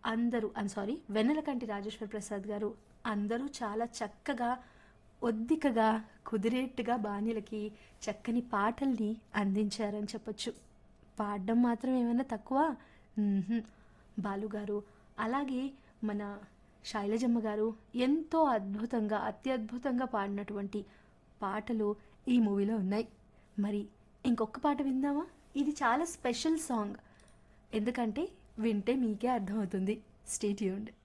అందరూ I'm sorry Vennelakanti Rajeswara Prasad గారు అందరూ చాలా చక్కగా ఒద్దికగా కుదిరేట్టుగా బాణీలకి చక్కని పాటల్ని అందించారని చెప్పొచ్చు పాడడం మాత్రం ఏమైనా తక్కువ మ్మ్హ్మ్. బాలు గారు అలాగే మన శైలజమ్మ గారు ఎంతో అద్భుతంగా అత్యద్భుతంగా పాడినటువంటి పాటలు ఈ మూవీలో ఉన్నాయి మరి ఇంకొక పాట విందామా ఇది చాలా స్పెషల్ సాంగ్ ఎందుకంటే వింటే మీకే అర్థమవుతుంది స్టేట్యూన్డ్